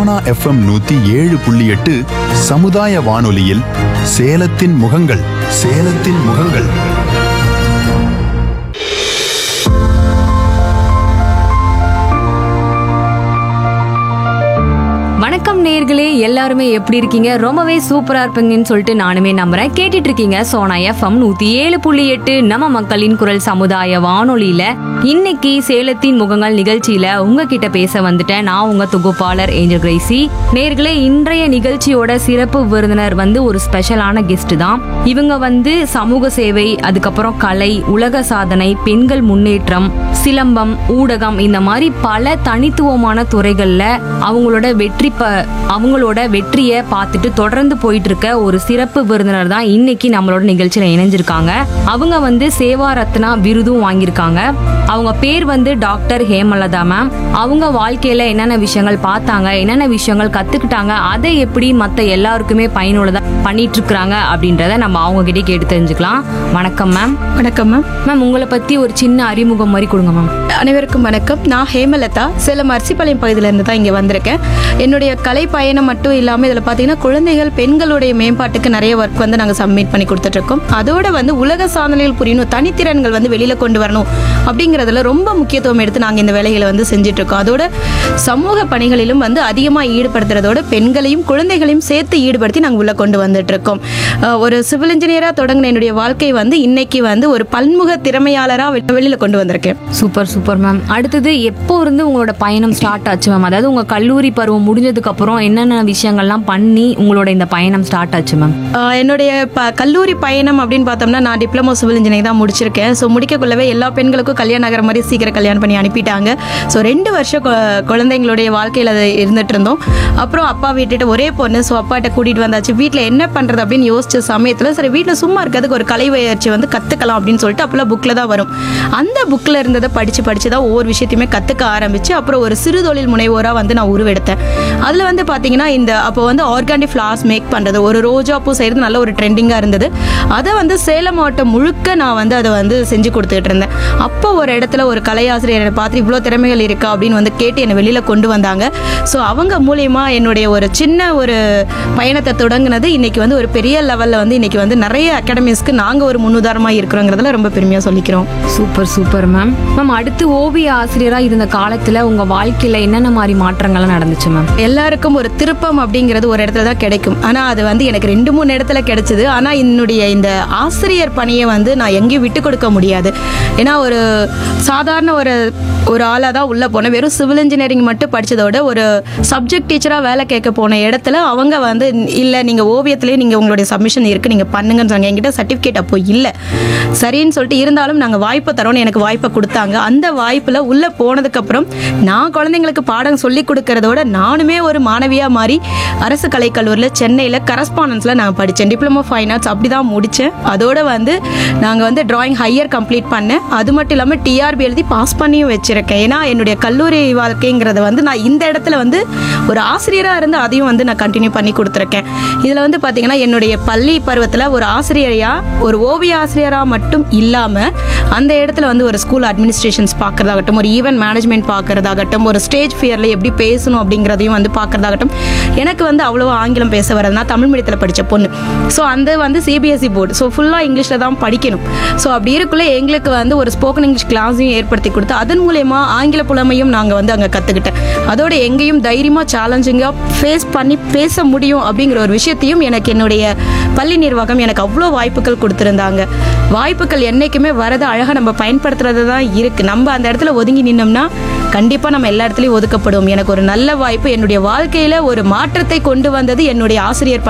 Sona FM நூத்தி ஏழு புள்ளி எட்டு சமுதாய வானொலியில் சேலத்தின் முகங்கள் சேலத்தின் முகங்கள் வணக்கம் நேர்களே எல்லாருமே எப்படி இருக்கீங்க ரொம்பவே சூப்பரா இருப்பீங்கன்னு சொல்லிட்டு நானுமே நம்புறேன் கேட்டுட்டு இருக்கீங்க சோனா எஃப்எம் நூத்தி ஏழு புள்ளி எட்டு நம்ம மக்களின் குரல் சமுதாய வானொலியில இன்னைக்கு சேலத்தின் முகங்கள் நிகழ்ச்சியில உங்ககிட்ட பேச வந்துட்டேன் நான் உங்க தொகுப்பாளர் ஏஞ்சல் கிரேசி நேர்களே இன்றைய நிகழ்ச்சியோட சிறப்பு விருந்தினர் வந்து ஒரு ஸ்பெஷலான கெஸ்ட் தான் இவங்க வந்து சமூக சேவை அதுக்கப்புறம் கலை உலக சாதனை பெண்கள் முன்னேற்றம் சிலம்பம் ஊடகம் இந்த மாதிரி பல தனித்துவமான துறைகள்ல அவங்களோட வெற்றி ப அவங்களோட வெற்றியை பார்த்துட்டு தொடர்ந்து போயிட்டு இருக்க ஒரு சிறப்பு விருந்தினர் தான் இன்னைக்கு நம்மளோட நிகழ்ச்சியில இணைஞ்சிருக்காங்க அவங்க வந்து சேவா ரத்னா விருதும் வாங்கியிருக்காங்க அவங்க பேர் வந்து டாக்டர் ஹேமலதா மேம் அவங்க வாழ்க்கையில என்னென்ன விஷயங்கள் பார்த்தாங்க என்னென்ன விஷயங்கள் கத்துக்கிட்டாங்க அதை எப்படி மத்த எல்லாருக்குமே பயனுள்ளதா பண்ணிட்டு இருக்காங்க அப்படின்றத நம்ம அவங்க கிட்டே கேட்டு தெரிஞ்சுக்கலாம் வணக்கம் மேம் வணக்கம் மேம் மேம் உங்களை பத்தி ஒரு சின்ன அறிமுகம் மாதிரி கொடுங்க மேம் அனைவருக்கும் வணக்கம் நான் ஹேமலதா சேலம் அரிசிப்பாளையம் பகுதியிலேருந்து தான் இங்கே வந்திருக்கேன் என்னுடைய கலை பயணம் மட்டும் இல்லாமல் இதில் பார்த்தீங்கன்னா குழந்தைகள் பெண்களுடைய மேம்பாட்டுக்கு நிறைய ஒர்க் வந்து நாங்கள் சப்மிட் பண்ணி கொடுத்துட்ருக்கோம் அதோட வந்து உலக சாதனைகள் புரியணும் தனித்திறன்கள் வந்து வெளியில் கொண்டு வரணும் அப்படிங்கிறதுல ரொம்ப முக்கியத்துவம் எடுத்து நாங்கள் இந்த வேலைகளை வந்து செஞ்சுட்ருக்கோம் அதோட சமூக பணிகளிலும் வந்து அதிகமாக ஈடுபடுத்துறதோட பெண்களையும் குழந்தைகளையும் சேர்த்து ஈடுபடுத்தி நாங்கள் உள்ளே கொண்டு வந்துட்டுருக்கோம் அஹ் ஒரு சிவில் இன்ஜினியராக தொடங்கின என்னுடைய வாழ்க்கை வந்து இன்னைக்கு வந்து ஒரு பன்முக திறமையாளராக வெளியில் கொண்டு வந்திருக்கேன் சூப்பர் சூப்பர் மேம் அடுத்தது எப்போ இருந்து உங்களோட பயணம் ஸ்டார்ட் ஆச்சு மேம் அதாவது உங்க கல்லூரி பருவம் முடிஞ்சதுக்கு அப்புறம் என்னென்ன விஷயங்கள்லாம் பண்ணி உங்களோட இந்த பயணம் ஸ்டார்ட் ஆச்சு மேம் ஆஹ் என்னுடைய ப கல்லூரி பயணம் அப்படின்னு பார்த்தோம்னா நான் டிப்ளமோ சிவில் இன்ஜினியரிங் தான் முடிச்சிருக்கேன் ஸோ முடிக்கக்குள்ளவே எல்லா பெண்களுக்கும் கல்யாணம் ஆகிற மாதிரி சீக்கிரம் கல்யாணம் பண்ணி அனுப்பிட்டாங்க ஸோ ரெண்டு வருஷம் கொ- குழந்தைங்களுடைய வாழ்க்கையில் அது இருந்துட்டு இருந்தோம் அப்புறம் அப்பா விட்டுட்டு ஒரே பொண்ணு ஸோ அப்பாட்ட கூட்டிகிட்டு வந்தாச்சு வீட்டில் என்ன பண்ணுறது அப்படின்னு யோசிச்ச சமயத்தில் சரி வீட்டில் சும்மா இருக்கிறதுக்கு ஒரு கலை பயிற்சி வந்து கற்றுக்கலாம் அப்படின்னு சொல்லிட்டு அப்போல்லாம் புக்கில் தான் வரும் அந்த புக்கில் இருந்ததை படித்து படித்து தான் ஒவ்வொரு விஷயத்தையுமே கற்றுக்க ஆரம்பித்து அப்புறம் ஒரு சிறு தொழில் முனைவோராக வந்து நான் உருவெடுத்தேன் அதில் வந்து பார்த்தீங்கன்னா இந்த அப்போ வந்து ஆர்கானிக் ஃப்ளார்ஸ் மேக் பண்ணுறது ஒரு ரோஜா பூ செய்கிறது நல்ல ஒரு ட்ரெண்டிங்காக இருந்தது அதை வந்து சேலம் மாவட்டம் முழுக்க நான் வந்து அதை வந்து செஞ்சு கொடுத்துட்டு இருந்தேன் அப்போ ஒரு இடத்துல ஒரு கலையாசிரியர் என்னை பார்த்து இவ்வளோ திறமைகள் இருக்கா அப்படின்னு வந்து கேட்டு என்னை வெளியில் கொண்டு வந்தாங்க ஸோ அவங்க மூலியமா என்னுடைய ஒரு சின்ன ஒரு பயணத்தை தொடங்குனது இன்னைக்கு வந்து ஒரு பெரிய லெவலில் வந்து இன்னைக்கு வந்து நிறைய அகாடமிஸ்க்கு நாங்கள் ஒரு முன்னுதாரணமாக இருக்கிறோங்கிறதுல ரொம்ப பெருமையாக சொல்லிக்கிறோம் சூப்பர் சூப்பர் மேம் மேம் அடுத்து ஓவிய ஆசிரியரா இருந்த காலத்துல உங்க வாழ்க்கையில என்னென்ன மாதிரி மாற்றங்கள்லாம் நடந்துச்சு மேம் எல்லாருக்கும் ஒரு திருப்பம் அப்படிங்கிறது ஒரு இடத்துல தான் கிடைக்கும் ஆனால் அது வந்து எனக்கு ரெண்டு மூணு இடத்துல கிடைச்சது ஆனால் என்னுடைய இந்த ஆசிரியர் பணியை வந்து நான் எங்கேயும் விட்டு கொடுக்க முடியாது ஏன்னா ஒரு சாதாரண ஒரு ஒரு ஆளாக தான் உள்ளே போனேன் வெறும் சிவில் இன்ஜினியரிங் மட்டும் படித்ததோட ஒரு சப்ஜெக்ட் டீச்சராக வேலை கேட்க போன இடத்துல அவங்க வந்து இல்லை நீங்கள் ஓவியத்திலேயே நீங்கள் உங்களுடைய சப்மிஷன் இருக்குது நீங்கள் பண்ணுங்கன்னு சொன்னாங்க என்கிட்ட சர்டிஃபிகேட் அப்போ இல்லை சரின்னு சொல்லிட்டு இருந்தாலும் நாங்கள் வாய்ப்பை தரோன்னு எனக்கு வாய்ப்பை கொடுத்தாங்க அந்த வாய்ப்பில் உள்ளே போனதுக்கப்புறம் நான் குழந்தைங்களுக்கு பாடம் சொல்லி கொடுக்கறதோட நானுமே ஒரு மாணவியாக மாறி அரசு கலைக்கல்லூரியில் சென்னையில் கரஸ்பாண்டன்ஸில் நான் படித்தேன் டிப்ளமோ ஃபைன் ஆர்ட்ஸ் அப்படி தான் முடித்தேன் அதோட வந்து நாங்கள் வந்து டிராயிங் ஹையர் கம்ப்ளீட் பண்ணேன் அது மட்டும் இல்லாமல் டிஆர்பி எழுதி பாஸ் பண்ணியும் வச்சுருக்கேன் ஏன்னா என்னுடைய கல்லூரி வாழ்க்கைங்கிறத வந்து நான் இந்த இடத்துல வந்து ஒரு ஆசிரியராக இருந்து அதையும் வந்து நான் கண்டினியூ பண்ணி கொடுத்துருக்கேன் இதில் வந்து பார்த்தீங்கன்னா என்னுடைய பள்ளி பருவத்தில் ஒரு ஆசிரியரையாக ஒரு ஓவிய ஆசிரியராக மட்டும் இல்லாமல் அந்த இடத்துல வந்து ஒரு ஸ்கூல் அட்மினிஸ்ட்ரேஷன்ஸ் பார்க்குறதாகட்டும் ஒரு ஈவென்ட் மேனேஜ்மெண்ட் பார்க்குறதாகட்டும் ஒரு ஸ்டேஜ் ஃபியரில் எப்படி பேசணும் அப்படிங்கிறதையும் வந்து பார்க்குறதாகட்டும் எனக்கு வந்து அவ்வளோ ஆங்கிலம் பேச வராது நான் தமிழ் மீடியத்தில் படித்த பொண்ணு ஸோ அந்த வந்து சிபிஎஸ்சி போர்டு ஸோ ஃபுல்லாக இங்கிலீஷில் தான் படிக்கணும் ஸோ அப்படி இருக்குள்ள எங்களுக்கு வந்து ஒரு ஸ்போக்கன் இங்கிலீஷ் கிளாஸையும் ஏற்படுத்தி கொடுத்து அதன் மூலயமா ஆங்கில புலமையும் நாங்கள் வந்து அங்கே கற்றுக்கிட்டேன் அதோட எங்கேயும் தைரியமாக சேலஞ்சிங்காக ஃபேஸ் பண்ணி பேச முடியும் அப்படிங்கிற ஒரு விஷயத்தையும் எனக்கு என்னுடைய பள்ளி நிர்வாகம் எனக்கு அவ்வளோ வாய்ப்புகள் கொடுத்துருந்தாங்க வாய்ப்புகள் என்றைக்குமே வரதை அழகாக நம்ம பயன்படுத்துறது தான் இருக்குது நம்ம அந்த இடத்துல ஒதுங்கி நின்னோம்னா கண்டிப்பாக நம்ம எல்லா இடத்துலையும் ஒதுக்கப்படுவோம் எனக்கு ஒரு நல்ல வாய்ப்பு என்னுடைய வாழ்க்கையில் ஒரு மாற்றத்தை கொண்டு வந்தது என்னுடைய ஆசிரியர்